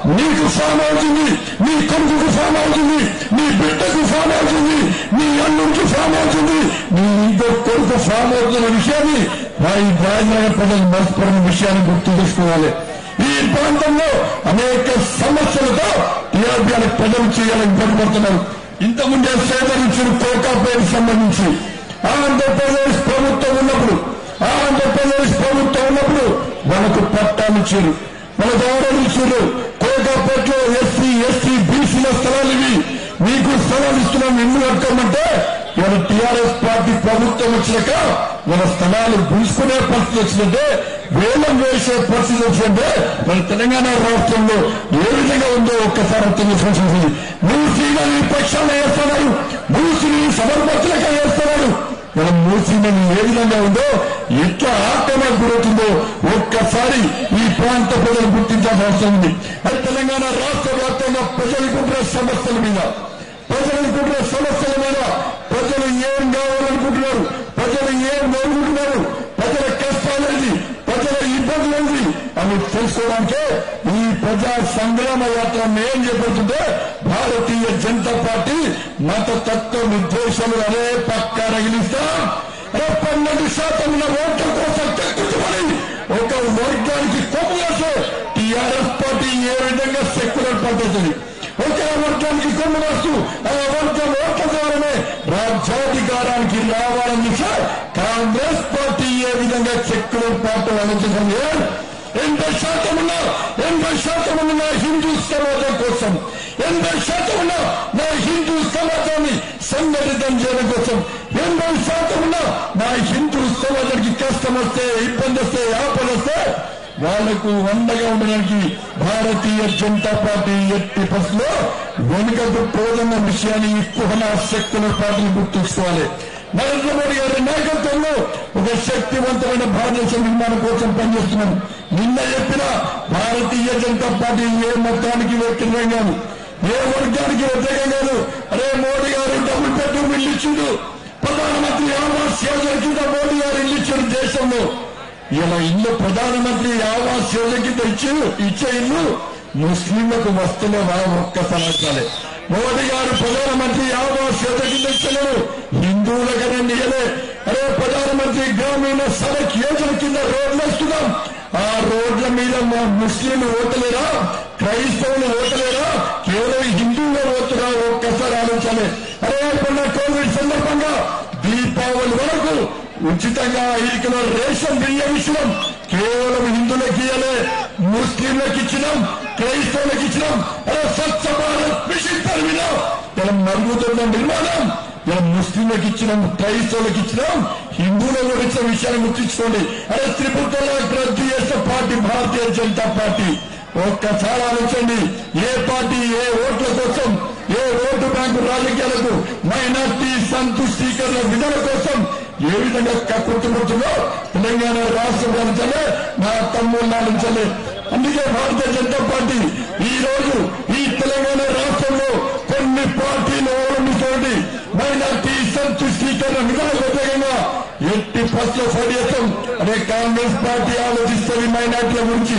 నీకు ఫామ్ అవుతుంది నీ కొడుకుకు ఫామ్ అవుతుంది నీ బిడ్డకు ఫామ్ అవుతుంది నీ అల్లుడికి ఫామ్ అవుతుంది నీ ఇంకో కొడుకు ఫామ్ అవుతున్న విషయాన్ని మా ఈ రాజనగర్ ప్రజలు మర్చిపోయిన విషయాన్ని గుర్తు చేసుకోవాలి ఈ ప్రాంతంలో అనేక సమస్యలతో టీఆర్పీ ప్రజలు చేయాలని ఇబ్బంది పడుతున్నారు ఇంతకుముందే సేకరించిన కోకాపేటకు సంబంధించి ఆంధ్రప్రదేశ్ ప్రభుత్వం ఉన్నప్పుడు ఆంధ్రప్రదేశ్ ప్రభుత్వం ఉన్నప్పుడు మనకు పట్టాలు ఇచ్చారు మనకు ఆర్డర్ ఇచ్చారు కోకాపేటలో ఎస్సీ ఎస్టీ బీసీల స్థలాలు ఇవి మీకు స్థలాలు ఇస్తున్నాం ఇల్లు కట్టుకోమంటే మన టీఆర్ఎస్ పార్టీ ప్రభుత్వం వచ్చినాక మన స్థలాలు గుంజుకునే పరిస్థితి వచ్చిందంటే వేలం వేసే పరిస్థితి వచ్చిందంటే మన తెలంగాణ రాష్ట్రంలో ఏ విధంగా ఉందో ఒక్కసారి అర్థం చేసుకోవాల్సింది మూసీగా ఈ పక్షాలు వేస్తున్నారు మూసిని సమర్పతులుగా వేస్తున్నారు మనం మూసీమని ఏ విధంగా ఉందో ఎట్లా ఆక్రమణకు గురవుతుందో ఒక్కసారి ఈ ప్రాంత ప్రజలు గుర్తించాల్సిన అవసరం ఉంది అది తెలంగాణ రాష్ట్ర వ్యాప్తంగా ప్రజలకుంటున్న సమస్యల మీద ప్రజలకుంటున్న సమస్యల మీద ప్రజలు ఏం కావాలనుకుంటున్నారు ప్రజలు ఏం కోరుకుంటున్నారు ప్రజల కష్టాలేది ప్రజల ఇబ్బందులేది అని తెలుసుకోవడానికే ఈ ప్రజా సంగ్రామ యాత్ర ఏం చెప్పబోతుంటే భారతీయ జనతా పార్టీ మత తత్వ నిర్దేశాలు అనే పక్క రగిలిస్తాం అరే పన్నెండు శాతం ఉన్న ఓట్ల కోసం తెచ్చుకోవాలి ఒక వర్గానికి కొమ్ములేసే టీఆర్ఎస్ పార్టీ ఏ విధంగా సెక్యులర్ పద్ధతిని ఒక వర్గానికి కొమ్ము వేస్తూ ఆ వర్గం ఓట్ల ద్వారానే రాజ్యాధికారానికి రావాలని సార్ కాంగ్రెస్ పార్టీ ఏ విధంగా సెక్యులర్ పార్టీ ఆలోచించింది ఎనభై శాతం ఉన్న ఎనభై శాతం ఉన్న నా హిందూ సమాజం కోసం ఎనభై శాతం ఉన్న నా హిందూ సమాజాన్ని సంఘటితం చేయడం కోసం ఎనభై శాతం ఉన్న నా హిందూ సమాజానికి కష్టం వస్తే ఇబ్బంది వస్తే ఆపద వస్తే వాళ్లకు వండగా ఉండడానికి భారతీయ జనతా పార్టీ ఎట్టి బస్సులో వెనుకకు పోదన్న విషయాన్ని ఎక్కువ శక్తుల పార్టీని గుర్తుంచుకోవాలి నరేంద్ర మోడీ గారి నాయకత్వంలో ఒక శక్తివంతమైన భారతదేశ నిర్మాణం కోసం పనిచేస్తున్నాం నిన్న చెప్పిన భారతీయ జనతా పార్టీ ఏ మొత్తానికి వ్యతిరేకం కాదు ఏ వర్గానికి వ్యతిరేకం కాదు అరే మోడీ గారు డబుల్ బెడ్రూమ్ ఇల్లు ఇచ్చిండు ప్రధానమంత్రి ఆవాస్ యోజన కింద మోడీ గారు ఇల్లు ఇచ్చారు దేశంలో ఇలా ఇల్లు ప్రధానమంత్రి ఆవాస్ యోజన కింద ఇచ్చి ఇచ్చే ఇల్లు ముస్లింలకు వస్తలేవా ఒక్కసారి అడగాలి. మోడీ గారు ప్రధానమంత్రి ఆవాస్ యోజన కింద ఇచ్చలేరు హిందువులకనే ఇయ్యలే అరే ప్రధానమంత్రి గ్రామీణ సడక్ యోజన కింద రోడ్లు వేస్తున్నాం ఆ రోడ్ల మీద మా ముస్లింలు ఓటలేరా క్రైస్తవులు ఓటలేరా కేవలం హిందువులే ఓటుగా ఒక్కసారి ఆలోచించాలి అరే ఇప్పుడు కోవిడ్ సందర్భంగా దీపావళి వరకు ఉచితంగా ఐదు కిలో రేషన్ బియ్యం ఇచ్చినాం కేవలం హిందువులకు ఇయ్యలే ముస్లింలకు ఇచ్చినాం క్రైస్తవులకు ఇచ్చినాం అరే స్వచ్ఛ భారత్ మిషన్ పేరు మీద ఇలా మరుగుతున్న నిర్మాణం ఇలా ముస్లింలకు ఇచ్చినాం క్రైస్తవులకు ఇచ్చినాం హిందువులకు కూడా ఇచ్చిన విషయాన్ని గుర్తించుకోండి అరే త్రిపుల్ తలాక్ రద్దు చేసిన పార్టీ భారతీయ జనతా పార్టీ ఒక్కసారి ఆలోచండి ఏ పార్టీ ఏ ఓట్ల కోసం ఏ ఓటు బ్యాంకు రాజకీయాలకు మైనార్టీ సంతుష్టీకరణ విధుల కోసం ఏ విధంగా కక్కుతుందో తెలంగాణ రాష్ట్రం పాలించలే నా తమ్ముళ్ళు పాలించలే అందుకే భారతీయ జనతా పార్టీ ఈ రోజు ఈ తెలంగాణ రాష్ట్రంలో కొన్ని పార్టీలు అవలంబిస్తోంది మైనార్టీ సంతుష్టీకరణ విధాలకు వ్యతిరేకంగా ఎట్టి ఫస్ట్ లో ఫైట్ చేస్తాం అదే కాంగ్రెస్ పార్టీ ఆలోచిస్తుంది మైనార్టీల గురించి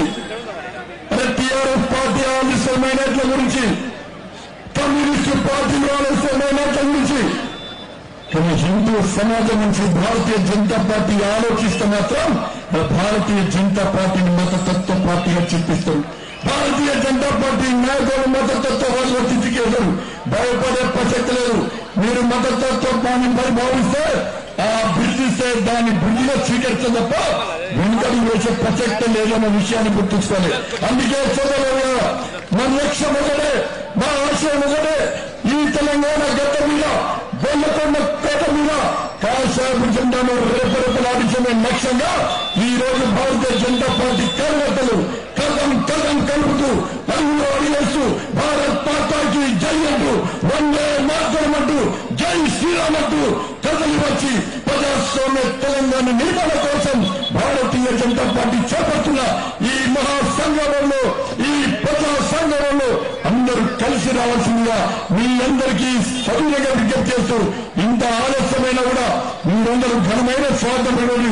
అదే టీఆర్ఎస్ పార్టీ ఆలోచిస్తున్న మైనార్టీల గురించి కమ్యూనిస్టు పార్టీలు ఆలోచిస్తున్న మైనార్టీల గురించి కానీ హిందూ సమాజం నుంచి భారతీయ జనతా పార్టీ ఆలోచిస్తే మాత్రం భారతీయ జనతా పార్టీని మతతత్వ పార్టీగా చూపిస్తారు భారతీయ జనతా పార్టీ నాయకులు మతతత్వ వాళ్ళు చితికేశారు భయపడే ప్రసక్తి లేదు మీరు మతతత్వాన్ని మరి భావిస్తే ఆ బిర్దిస్తే దాన్ని బిర్దిగా స్వీకరిస్తే తప్ప వెనుకడు వేసే ప్రసక్తి లేదన్న విషయాన్ని గుర్తుంచుకోవాలి అందుకే సోదరు మన లక్ష్యం ఒకటే మా ఆశయం ఒకటే ఈ తెలంగాణ గడ్డ మీద గొల్లకొండ కోట మీద కాశాపు జెండాను రేపరేపలాడించే లక్ష్యంగా ఈ రోజు భారతీయ జనతా పార్టీ కార్యకర్తలు కదం కదం కలుపుతూ అడుగులో అడిగేస్తూ భారత్ మాతాకి జై అంటూ వందే మాత్రం అంటూ జై శ్రీరామ్ అంటూ కదలి వచ్చి ప్రజాస్వామ్య తెలంగాణ నిర్మాణ కోసం భారతీయ జనతా పార్టీ చేపడుతున్న ఈ మహా సంగ్రామంలో ఈ ప్రజా సంగ్రామంలో అందరూ కలిసి రావాల్సిందిగా మీ అందరికీ సవినగా విజ్ఞప్తి చేస్తూ ఇంత ఆలస్యమైనా కూడా మీరందరూ ఘనమైన స్వాతంత్రులని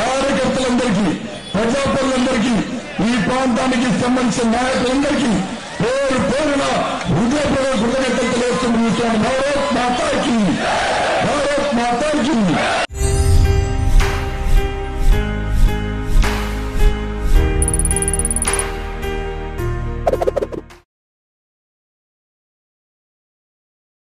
కార్యకర్తలందరికీ ప్రజాపరులందరికీ ఈ ప్రాంతానికి సంబంధించిన నాయకులందరికీ పేరు పేరున హృదయపూర్వక కృతజ్ఞతలు తెలియజేస్తున్న భారత్ మాతాకి